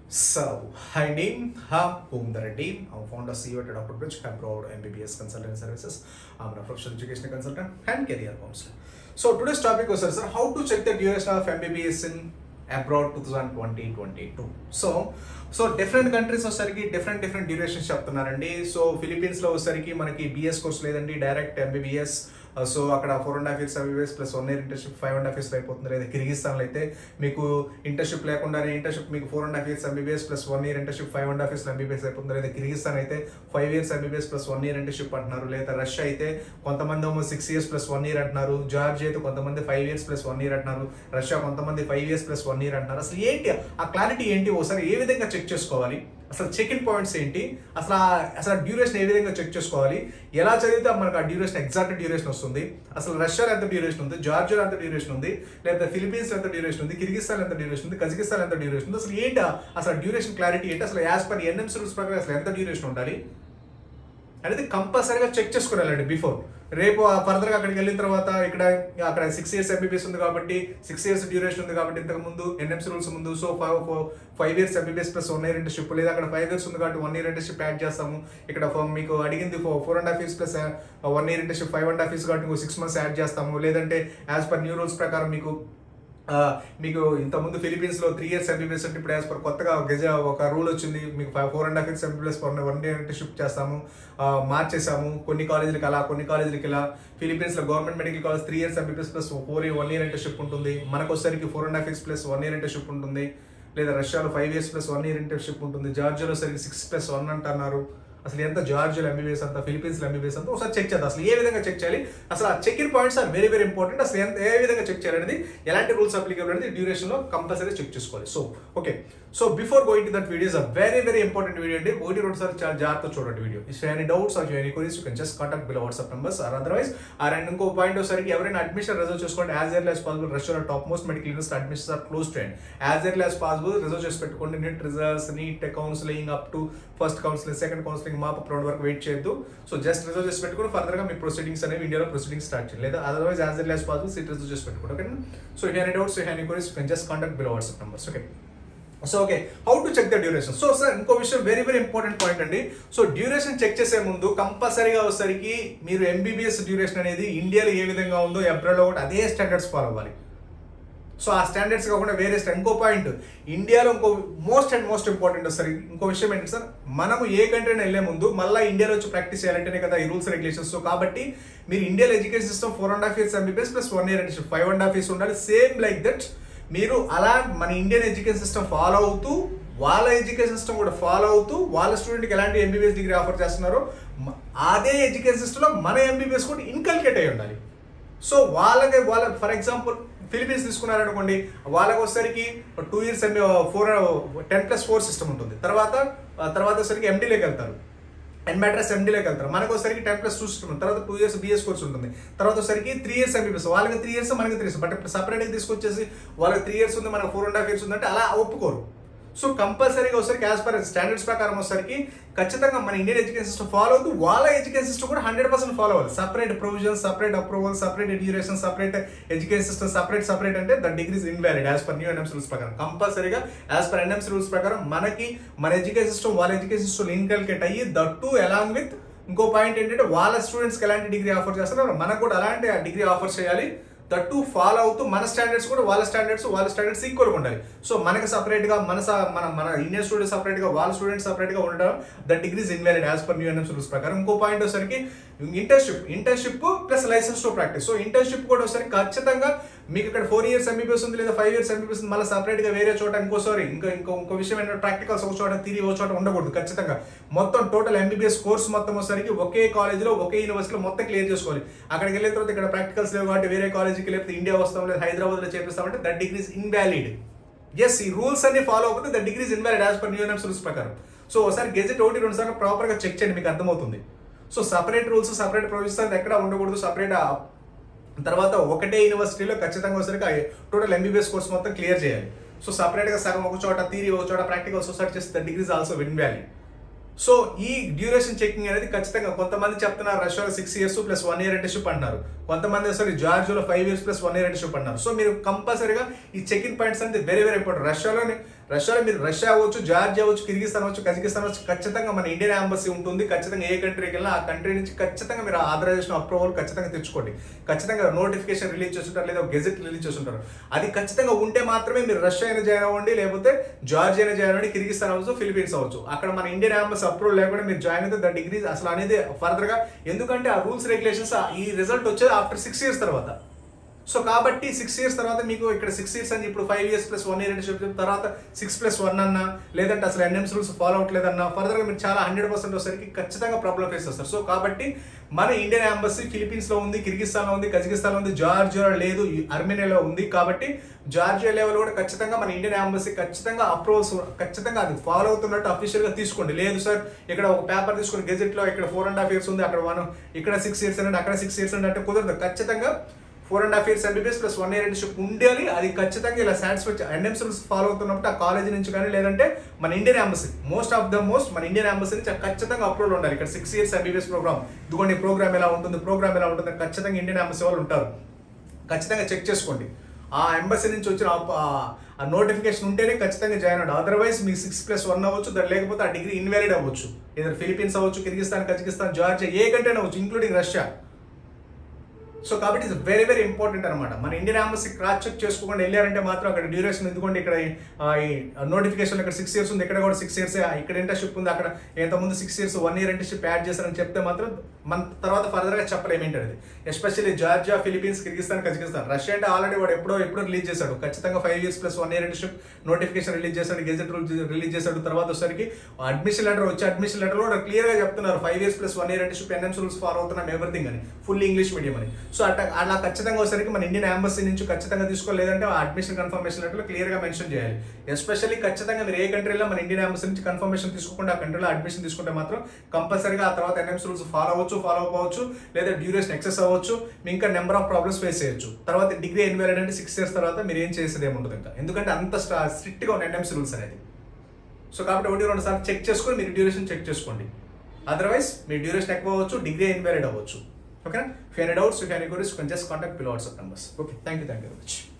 So, hi name, Ha Reddy. I'm founder CEO at Dr. Bridge, I'm proud MBBS consultant services. I'm a professional education consultant and career counselor. So today's topic was sir, how to check the duration of MBBS in abroad two thousand twenty twenty two so so different countries వచ్చేసరికి different different durations చెప్తున్నారండి so ఫిలిపీన్స్లో వచ్చేసరికి మనకి BS course లేదండి direct MBBS so అక్కడ four and half years MBBS plus one year internship five and half years అయిపోతుంది లేదా కిర్గిస్తాన్లో అయితే మీకు ఇంటర్షిప్ లేకుండానే ఇంటర్షిప్ మీకు four and half years MBBS plus one year internship five and half years MBBS అయిపోతుంది లేదా కిర్గిస్తాన్ అయితే five years MBBS plus one year internship అంటున్నారు లేదా రష్యా అయితే కొంతమంది ఏమో six years plus one year అంటున్నారు జార్జ్ అయితే కొంతమంది five years plus one year అంటున్నారు రష్యా కొంతమంది five years plus one year అంటున్నారు అసలు ఏంటి ఆ క్లారిటీ ఏంటి ఒకసారి ఏ విధంగా చెక్ చేసుకోవాలి అసలు చెక్ ఇన్ పాయింట్స్ ఏంటి అసలు ఆ- అసలు డ్యూరేషన్ ఏ విధంగా చెక్ చేసుకోవాలి ఎలా చదివితే మనకు ఆ డ్యూరేషన్ ఎగ్జాక్ట్ డ్యూరేషన్ వస్తుంది అసలు రష్యాలో ఎంత డ్యూరేషన్ ఉంది జార్జియాలో ఎంత డ్యూరేషన్ ఉంది లేదా ఫిలిపీన్స్ ఎంత డ్యూరేషన్ ఉంది కిర్గిస్తాన్ ఎంత డ్యూరేషన్ ఉంది కజకిస్తాన్ ఎంత డ్యూరేషన్ ఉంది అసలు ఏంటి ఆ- అసలు డ్యూరేషన్ క్లారిటీ ఏంటి అసలు యాజ్ పర్ ఎన్ఎంసీ రూల్స్ ప్రకారం అసలు ఎంత డ్యూరేషన్ ఉండాలి అనేది కంపల్సరీగా చెక్ చేసుకుని వెళ్ళండి బిఫోర్ రేపు ఫర్దర్గా అక్కడికి వెళ్ళిన తర్వాత ఇక్కడ అక్కడ సిక్స్ ఇయర్స్ ఎంబీబీఎస్ ఉంది కాబట్టి సిక్స్ ఇయర్స్ డ్యూరేషన్ ఉంది కాబట్టి ఇంతకు ముందు ఎన్ఎంసీ రూల్స్ ముందు so five five years MBBS plus one year internship లేదా అక్కడ ఫైవ్ ఇయర్స్ ఉంది కాబట్టి వన్ ఇయర్ ఇంటర్షిప్ యాడ్ చేస్తాము ఇక్కడ ఫ- మీకు అడిగింది four and half years plus one year internship five and half years కాబట్టి సిక్స్ మంత్స్ యాడ్ చేస్తాము లేదంటే యాజ్ పర్ న్యూ రూల్స్ ప్రకారం మీకు ఆ, మీకు ఇంతకుముందు ఫిలిపీన్స్ లో త్రీ ఇయర్స్ ఎంబీబీఎస్ అంటే ఇప్పుడు యాజ్ పర్ కొత్తగా గజ ఒక రూల్ వచ్చింది మీకు four and half years MBBS one one year internship చేస్తాము ఆ, మార్చేసాము కొన్ని కాలేజీలకి అలా కొన్ని కాలేజీలకి ఇలా ఫిలిపీన్స్ లో government medical college three years MBBS plus four year one year internship ఉంటుంది మనకు వచ్చేసరికి four and half years plus one year internship ఉంటుంది లేదా రష్యాలో five years plus one year internship ఉంటుంది జార్జియాలో సరికి సిక్స్ ప్లస్ వన్ అంటున్నారు అసలు ఎంత జార్జియాలో ఎంబీబీఎస్ అంతా ఫిలిపీన్స్ ఎంబీబీఎస్ అంతా ఒకసారి చెక్ చేద్దాం అసలు ఏ విధంగా చెక్ చేయాలి అసలు ఆ check in points are very very important అసలు ఎంత ఏ విధంగా చెక్ చేయాలి అనేది ఎలాంటి రూల్స్ అప్లికబుల్ అనేది డ్యూరేషన్ లో కంపల్సరీ చెక్ చేసుకోవాలి so okay so before going to that videos uh very very important video అండి ఒకటి రెండు సార్లు చాలా జాగ్రత్త చూడండి video if any doubts or any queries you can just contact below WhatsApp numbers or otherwise or and ఇంకో point వచ్చేసరికి ఎవరైనా అడ్మిషన్ రిజర్వ్ చేసుకోండి యాజ్ ఎర్లీ యాజ్ పాసిబుల్ రష్యాలో top most medical university admissions are close to as early as possible reserve చేసి పెట్టుకోండి NEET results NEET counselling up to first counselling second counselling mop upload వరకు wait చేయొద్దు so just reserve చేసి పెట్టుకుని further గా మీ proceedings అనేవి ఇండియాలో proceeding start చేయండి లేదా otherwise as early as possible seat reserve చేసి పెట్టుకోండి okay so if any doubts if any queries you can just contact below WhatsApp numbers okay so okay how to check the duration so sir ఇంకో విషయం very very important point అండి so duration check చేసే ముందు కంపల్సరీగా వచ్చేసరికి మీరు MBBS duration అనేది ఇండియాలో ఏ విధంగా ఉందో ఎబ్రాడ్లో కూడా అదే స్టాండర్డ్స్ ఫాలో అవ్వాలి సో ఆ స్టాండర్డ్స్ కాకుండా వేరే స్టా- ఇంకో పాయింట్ ఇండియాలో ఇంకో most and most important sir ఇంకో విషయం ఏంటి సార్ మనము ఏ కంట్రీని వెళ్ళే ముందు మళ్ళీ ఇండియాలో వచ్చి ప్రాక్టీస్ చేయాలంటేనే కదా ఈ రూల్స్ రెగ్యులేషన్స్ సో కాబట్టి మీరు ఇండియాలో education system four and half years MBBS plus one year and five and half years ఉండాలి సేమ్ లైక్ దట్ మీరు అలా మన ఇండియన్ ఎడ్యుకేషన్ సిస్టమ్ ఫాలో అవుతూ వాళ్ళ ఎడ్యుకేషన్ సిస్టమ్ కూడా ఫాలో అవుతూ వాళ్ళ స్టూడెంట్కి ఎలాంటి ఎంబీబీఎస్ డిగ్రీ ఆఫర్ చేస్తున్నారో మ- అదే ఎడ్యుకేషన్ సిస్టంలో మన ఎంబీబీఎస్ కూడా ఇన్కల్కేట్ అయి ఉండాలి సో వాళ్ళకి వాళ్ళ ఫర్ ఎగ్జాంపుల్ ఫిలిపీన్స్ తీసుకున్నారనుకోండి వాళ్ళకి వచ్చేసరికి two years four ten plus four system ఉంటుంది తర్వాత ఆ తర్వాత వచ్చేసరికి ఎండీలోకి వెళ్తారు ఎన్ మ్యాట్రస్ ఎండీలోకి వెళ్తారు మనకు వచ్చేసరికి టెన్ ప్లస్ టూ సిస్టమ్ ఉంటుంది తర్వాత టూ ఇయర్స్ బిఎస్ కోర్స్ ఉంటుంది తర్వాత వచ్చేసరికి త్రీ ఇయర్స్ ఎంబీబీఎస్ వాళ్ళకి త్రీ ఇయర్స్ మనకి త్రీ ఇయర్స్ బట్ ఇప్పుడు సపరేట్గా తీసుకొచ్చేసి వాళ్ళకి త్రీ ఇయర్స్ ఉంది మనకు ఫోర్ అండ్ హాఫ్ ఇయర్స్ ఉందంటే అలా ఒప్పుకోరు సో కంపల్సరీగా వచ్చరికి యాజ్ పర్ స్టాండర్డ్స్ ప్రకారం వచ్చరికి ఖచ్చితంగా మన ఇండియన్ ఎడ్యుకేషన్ సిస్టమ్ ఫాలో అవుతూ వాళ్ళ ఎడ్యుకేషన్ సిస్టమ్ కూడా హండ్రెడ్ పర్సెంట్ ఫాలో అవ్వాలి separate provision separate approval separate education separate education system separate separate అంటే the degrees invalid as per new NMC rules ప్రకారం కంపల్సరీగా యాజ్ పర్ ఎన్ఎంసీ రూల్స్ ప్రకారం మనకి మన ఎడ్యుకేషన్ సిస్టమ్ వాళ్ళ ఎడ్యుకేషన్ సిస్టమ్ ఇన్కల్కేట్ అయ్యి that to along with ఇంకో point ఏంటంటే వాళ్ళ స్టూడెంట్స్కి ఎలాంటి డిగ్రీ ఆఫర్ చేస్తారో మనకు కూడా అలాంటి డిగ్రీ ఆఫర్ చేయాలి దట్టు ఫాలో అవుతూ మన స్టాండర్డ్స్ కూడా వాళ్ళ స్టాండర్డ్స్ వాళ్ళ స్టాండర్డ్స్ ఈక్వల్గా ఉండాలి సో మనకి సపరేట్గా మన స- మన మన ఇండియన్ స్టూడెంట్ సపరేట్గా వాళ్ళ స్టూడెంట్స్ సపరేట్గా ఉండడం the degrees invalid as per new NMC rules ప్రకారం ఇంకో పాయింట్ వచ్చేసరికి internship internship plus license to practice so internship కూడా వచ్చేసరికి ఖచ్చితంగా మీకు ఇక్కడ ఫోర్ ఇయర్స్ ఎంబీబీఎస్ ఉంది లేదా ఫైవ్ ఇయర్స్ ఎంబీబీఎస్ ఉంది మళ్ళీ సపరేట్గా వేరే చోట ఇంకోసారి ఇంకా ఇంకో ఇంకో విషయం ఏంటంటే ప్రాక్టికల్స్ ఒక చోట థిరీ ఒక చోట ఉండకూడదు ఖచ్చితంగా మొత్తం టోటల్ ఎంబీబీఎస్ కోర్స్ మొత్తం వచ్చేసరికి ఒకే కాలేజీలో ఒకే యూనివర్సిటీలో మొత్తం క్లియర్ చేసుకోవాలి అక్కడికి వెళ్ళిన తర్వాత ఇక్కడ ప్రాక్టికల్స్ లేవు కాబట్టి వేరే కాలేజీకి లేకపోతే ఇండియా వస్తాం లేదా హైదరాబాద్ లో చేపిస్తామంటే దట్ డిగ్రీస్ ఇన్వాలిడ్ ఎస్ ఈ రూల్స్ అన్ని ఫాలో అవ్వకపోతే the degrees invalid as per new rules ప్రకారం సో ఒకసారి గెజెట్ ఒకటి రెండు సార్లు ప్రాపర్ గా చెక్ చేయండి మీకు అర్థమవుతుంది so separate rules separate provisions అది ఎక్కడ ఉండకూడదు సపరేట్ తర్వాత ఒకటే యూనివర్సిటీలో ఖచ్చితంగా వచ్చేసరికి టోటల్ ఎంబీబీఎస్ కోర్స్ మొత్తం క్లియర్ చేయాలి సో సపరేట్ గా సగం ఒక చోట థీరీ ఒక చోట ప్రాక్టికల్ సొసైటీ చేస్తే degrees also win valley so ఈ డ్యూరేషన్ చెకింగ్ అనేది ఖచ్చితంగా కొంతమంది చెప్తున్నారు రష్యాలో six years plus one year internship అంటున్నారు కొంతమంది సరే జార్జియాలో five years plus one year internship అంటున్నారు సో మీరు కంపల్సరీగా ఈ చెక్ ఇన్ పాయింట్స్ అనేది వెరీ వెరీ ఇంపార్టెంట్ రష్యాలోని రష్యాలో మీరు రష్యా అవ్వచ్చు జార్జియా అవ్వచ్చు కిర్గిస్తాన్ అవ్వచ్చు కజకిస్తాన్ అవ్వచ్చు ఖచ్చితంగా మన ఇండియన్ ఎంబసీ ఉంటుంది ఖచ్చితంగా ఏ కంట్రీకి వెళ్ళినా ఆ కంట్రీ నుంచి ఖచ్చితంగా మీరు ఆథరైజేషన్ అప్రూవల్ ఖచ్చితంగా తెచ్చుకోండి ఖచ్చితంగా నోటిఫికేషన్ రిలీజ్ చేస్తుంటారు లేదా గెజెట్ రిలీజ్ చేస్తుంటారు అది ఖచ్చితంగా ఉంటే మాత్రమే మీరు రష్యా అయినా జాయిన్ అవ్వండి లేకపోతే జార్జియా అయినా జాయిన్ అవ్వండి కిర్గిస్తాన్ అవ్వచ్చు ఫిలిపీన్స్ అవ్వచ్చు అక్కడ మన ఇండియన్ ఎంబసీ అప్రూవల్ లేకుండా మీరు జాయిన్ అయితే ద డిగ్రీ అసలు అనేది ఫర్దర్ గా ఎందుకంటే ఆ రూల్స్ రెగ్యులేషన్స్ ఈ రిజల్ట్ వచ్చేది ఆఫ్టర్ సిక్స్ ఇయర్స్ తర్వాత సో కాబట్టి సిక్స్ ఇయర్స్ తర్వాత మీకు ఇక్కడ సిక్స్ ఇయర్స్ అని ఇప్పుడు five years plus one year అని చెప్పిన తర్వాత సిక్స్ ప్లస్ వన్ అన్నా లేదంటే అసలు ఎన్ఎంస్ రూల్స్ ఫాలో అవట్లేదన్నా ఫర్దర్గా మీరు చాలా హండ్రెడ్ పర్సెంట్ వచ్చేసరికి ఖచ్చితంగా ప్రాబ్లం ఫేస్ చేస్తారు సో కాబట్టి మన ఇండియన్ ఎంబసీ ఫిలిపీన్స్ లో ఉంది కిర్గిస్తాన్ లో ఉంది కజకిస్తాన్ లో ఉంది జార్జియా లేదు అర్మేనియాలో ఉంది కాబట్టి జార్జియా లెవెల్ కూడా ఖచ్చితంగా మన ఇండియన్ ఎంబసీ ఖచ్చితంగా అప్రూవల్స్ ఖచ్చితంగా అది ఫాలో అవుతున్నట్టు అఫీషియల్ గా తీసుకోండి లేదు సార్ ఇక్కడ ఒక పేపర్ తీసుకుని గెజెట్ లో ఇక్కడ ఫోర్ అండ్ హాఫ్ ఇయర్స్ ఉంది అక్కడ వన్ ఇక్కడ సిక్స్ ఇయర్స్ అంటే అక్కడ సిక్స్ ఇయర్స్ అంటే కుదరదు ఖచ్చితంగా four and half years MBBS plus one year internship ఉండాలి అది ఖచ్చితంగా ఇలా సాటిస్ఫై ఎన్ఎంసీ రూల్స్ ఫాలో అవుతున్నప్పుడు ఆ కాలేజీ నుంచి కానీ లేదంటే మన Indian embassy most of the most మన ఇండియన్ ఎంబసీ నుంచి ఖచ్చితంగా అప్రూవల్ ఉండాలి ఇక్కడ సిక్స్ ఇయర్స్ ఎంబీబీఎస్ ప్రోగ్రామ్ ఇదిగోండి ప్రోగ్రామ్ ఎలా ఉంటుంది ప్రోగ్రామ్ ఎలా ఉంటుంది ఖచ్చితంగా ఇండియన్ ఎంబసీ వాళ్ళు ఉంటారు ఖచ్చితంగా చెక్ చేసుకోండి ఆ ఎంబసీ నుంచి వచ్చిన ఆ- ఆ నోటిఫికేషన్ ఉంటేనే ఖచ్చితంగా జాయిన్ అవ్వండి అదర్వైజ్ మీకు సిక్స్ ప్లస్ వన్ అవ్వచ్చు దాని లేకపోతే ఆ డిగ్రీ ఇన్వాలిడ్ అవ్వచ్చు ఏదైనా ఫిలిపీన్స్ అవ్వచ్చు కిర్గిస్తాన్ కజకిస్తాన్ జార్జియా ఏ కంట్రీ అవ్వచ్చు ఇంక్లూడింగ్ రష్యా సో కాబట్టి ఇట్స్ వెరీ వెరీ ఇంపార్టెంట్ అనమాట మన ఇండియన్ ఎంబసీ క్రాస్ చెక్ చేసుకోకుండా వెళ్ళారంటే మాత్రం అక్కడ డ్యూరేషన్ ఎందుకంటే ఇక్కడ నోటిఫికేషన్ ఇక్కడ సిక్స్ ఇయర్స్ ఉంది ఇక్కడ కూడా సిక్స్ ఇయర్స్ ఇక్కడ ఇంటర్షిప్ ఉంది అక్కడ ముందు six years one year internship add చేశారని చెప్తే మాత్రం మన తర్వాత ఫర్దర్ గా చెప్పలేము ఏంటది especially Georgia Philippines Kyrgyzstan Kazakhstan Russia అంటే ఆల్రెడీ వాడు ఎప్పుడో ఎప్పుడో రిలీజ్ చేశాడు ఖచ్చితంగా five years plus one year internship notification release చేశాడు గెజెట్ రిలీజ్ చేశాడు తర్వాత వచ్చేసరికి అడ్మిషన్ లెటర్ వచ్చి అడ్మిషన్ లెటర్ కూడా క్లియర్ గా చెప్తున్నారు five years plus one year internship NMC rules follow అవుతున్నాం ఎవ్రీథింగ్ అని ఫుల్ ఇంగ్లీష్ మీడియం అని సో అట్లా అలా ఖచ్చితంగా వచ్చేసరికి మన ఇండియన్ ఎంబసీ నుంచి ఖచ్చితంగా తీసుకోలేదంటే ఆ అడ్మిషన్ కన్ఫర్మేషన్ లెటర్ క్లియర్ గా మెన్షన్ చేయాలి ఎస్పెషల్లీ ఖచ్చితంగా మీరు ఏ కంట్రీలో మన ఇండియన్ ఎంబసీ నుంచి కన్ఫర్మేషన్ తీసుకోకుండా ఆ కంట్రీలో అడ్మిషన్ తీసుకుంటే మాత్రం కంపల్సరీగా ఆ తర్వాత ఎన్ఎంస్ రూల్స్ ఫాలో అవ్వచ్చు ఫాలో అవ్వచ్చు లేదా డ్యూరేషన్ ఎక్సెస్ అవ్వచ్చు మీ ఇంకా నెంబర్ ఆఫ్ ప్రాబ్లమ్స్ ఫేస్ చేయొచ్చు తర్వాత డిగ్రీ ఎన్వైరన్ అంటే సిక్స్ ఇయర్స్ తర్వాత మీరు ఏం చేసేది ఏముంటుంది ఇంకా ఎందుకంటే అంత స్ట్రిక్ట్ గా ఉన్న ఎన్ఎంసీ రూల్స్ అనేది సో కాబట్టి ఒకటి రెండు సార్లు చెక్ చేసుకొని మీరు డ్యూరేషన్ చెక్ చేసుకోండి అదర్వైజ్ మీ డ్యూరేషన్ ఎక్కువ అవ్వచ్చు డిగ్రీ ఇన్వాలిడ్ అవ్వచ్చు ఓకేనా fine doubts you can queries just contact below WhatsApp numbers okay thank you thank you very much